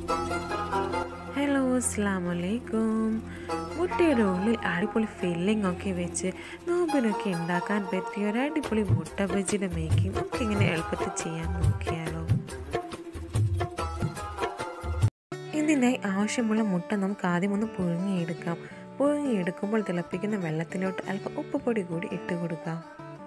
hello അസ്സാം വലൈക്കും മുട്ടയുടെ ഉള്ളിൽ അടിപൊളി ഫില്ലിംഗ് ഒക്കെ വെച്ച് നോമ്പിനൊക്കെ ഉണ്ടാക്കാൻ പറ്റിയ ഒരു അടിപൊളി മുട്ട ബജിയുടെ മേക്കിംഗ് നമുക്ക് ഇങ്ങനെ എളുപ്പത്തിൽ ചെയ്യാൻ നോക്കിയാലോ ഇതിനായി ആവശ്യമുള്ള മുട്ട നമുക്ക് ആദ്യം ഒന്ന് പുഴുങ്ങിയെടുക്കാം പുഴുങ്ങിയെടുക്കുമ്പോൾ തിളപ്പിക്കുന്ന വെള്ളത്തിലോട്ട് അല്പം ഉപ്പുപൊടി കൂടി ഇട്ട് കൊടുക്കാം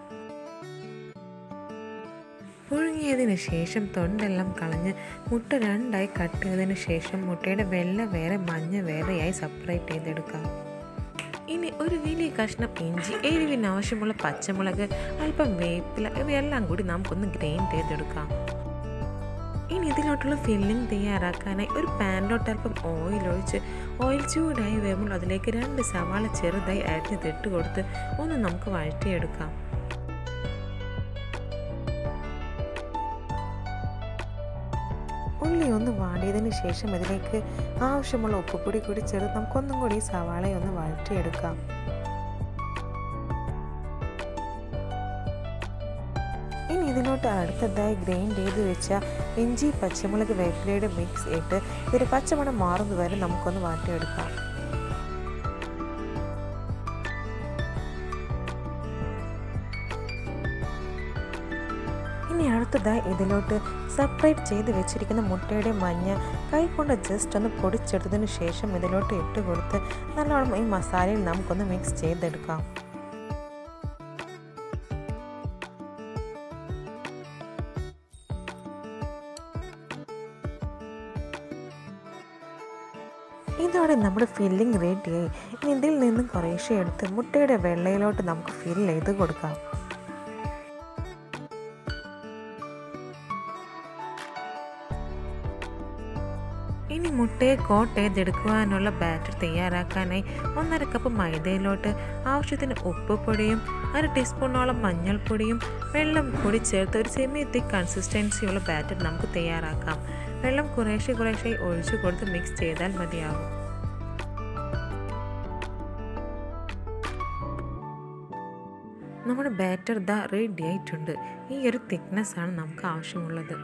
പുഴുങ്ങിയതിന് ശേഷം തൊണ്ടെല്ലാം കളഞ്ഞ് മുട്ട രണ്ടായി കട്ട് ചെയ്തതിന് ശേഷം മുട്ടയുടെ വെള്ള വേറെ മഞ്ഞ വേറെയായി സെപ്പറേറ്റ് ചെയ്തെടുക്കാം ഇനി ഒരു വലിയ കഷ്ണം ഇഞ്ചി എരിവിന് ആവശ്യമുള്ള പച്ചമുളക് അല്പം വേപ്പില ഇവയെല്ലാം കൂടി നമുക്കൊന്ന് ഗ്രൈൻഡ് ചെയ്തെടുക്കാം ഇനി ഇതിലോട്ടുള്ള ഫില്ലിംഗ് തയ്യാറാക്കാനായി ഒരു പാനിലോട്ട് അല്പം ഓയിൽ ഒഴിച്ച് ഓയിൽ ചൂടായി വരുമ്പോൾ അതിലേക്ക് രണ്ട് സവാള ചെറുതായി അരിഞ്ഞിട്ട് കൊടുത്ത് ഒന്ന് നമുക്ക് വഴറ്റിയെടുക്കാം ഉള്ളി ഒന്ന് വാടിയതിന് ശേഷം ഇതിലേക്ക് ആവശ്യമുള്ള ഉപ്പുപൊടി കൂടി ചേർത്ത് നമുക്കൊന്നും കൂടി സവാളയെ ഒന്ന് വഴറ്റിയെടുക്കാം ഇനി ഇതിലോട്ട് അടുത്തതായി ഗ്രൈൻഡ് ചെയ്ത് വെച്ച ഇഞ്ചി പച്ചമുളക് വേപ്പിലയുടെ മിക്സ് ഇട്ട് ഇതിന് പച്ചമണം മാറുന്നത് വരെ നമുക്കൊന്ന് വാട്ടിയെടുക്കാം ഇനി അടുത്തതായി ഇതിലോട്ട് സെപ്പറേറ്റ് ചെയ്ത് വെച്ചിരിക്കുന്ന മുട്ടയുടെ മഞ്ഞ കൈ കൊണ്ട് ജസ്റ്റ് ഒന്ന് പൊടിച്ചെടുത്തതിന് ശേഷം ഇതിലോട്ട് ഇട്ട് കൊടുത്ത് നല്ലോണം ഈ മസാലയിൽ നമുക്കൊന്ന് മിക്സ് ചെയ്തെടുക്കാം ഇതോടെ നമ്മുടെ ഫില്ലിംഗ് റെഡിയായി ഇനി ഇതിൽ നിന്നും കുറേശ്ശെ എടുത്ത് മുട്ടയുടെ വെള്ളയിലോട്ട് നമുക്ക് ഫില്ല് ചെയ്ത് കൊടുക്കാം ഇനി മുട്ടയെ കോട്ട് ചെയ്തെടുക്കുവാനുള്ള ബാറ്റർ തയ്യാറാക്കാനായി ഒന്നര കപ്പ് മൈദയിലോട്ട് ആവശ്യത്തിന് ഉപ്പ് പൊടിയും അര ടീസ്പൂണോളം മഞ്ഞൾപ്പൊടിയും വെള്ളം കൂടി ചേർത്ത് ഒരു സെമി തിക്ക് കൺസിസ്റ്റൻസിയുള്ള ബാറ്റർ നമുക്ക് തയ്യാറാക്കാം വെള്ളം കുറേശ്ശെ കുറേശ്ശെ ഒഴിച്ചു കൊടുത്ത് മിക്സ് ചെയ്താൽ മതിയാകും നമ്മുടെ ബാറ്റർ ദാ റെഡി ആയിട്ടുണ്ട് ഈ ഒരു തിക്നെസ് ആണ് നമുക്ക് ആവശ്യമുള്ളത്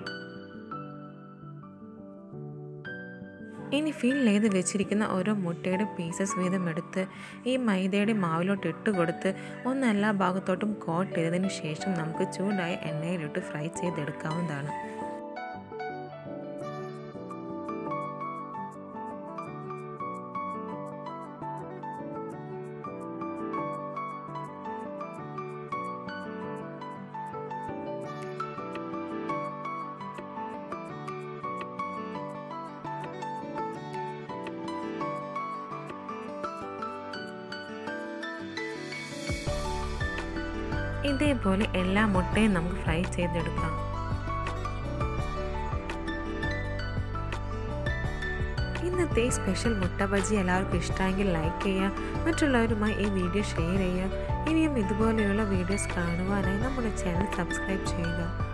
ഇനി ഫിൽ ചെയ്ത് വെച്ചിരിക്കുന്ന ഓരോ മുട്ടയുടെ പീസസ് വീതം എടുത്ത് ഈ മൈദയുടെ മാവിലോട്ട് ഇട്ട് കൊടുത്ത് ഒന്ന് എല്ലാ ഭാഗത്തോട്ടും കോട്ട് ചെയ്തതിന് ശേഷം നമുക്ക് ചൂടായ എണ്ണയിലിട്ട് ഫ്രൈ ചെയ്തെടുക്കാവുന്നതാണ് ഇതേപോലെ എല്ലാ മുട്ടയും നമുക്ക് ഫ്രൈ ചെയ്തെടുക്കാം ഇന്നത്തെ സ്പെഷ്യൽ മുട്ട ബജി എല്ലാവർക്കും ഇഷ്ടമെങ്കിൽ ലൈക്ക് ചെയ്യുക മറ്റുള്ളവരുമായി ഈ വീഡിയോ ഷെയർ ചെയ്യുക ഇനിയും ഇതുപോലെയുള്ള വീഡിയോസ് കാണുവാനായി നമ്മുടെ ചാനൽ സബ്സ്ക്രൈബ് ചെയ്യുക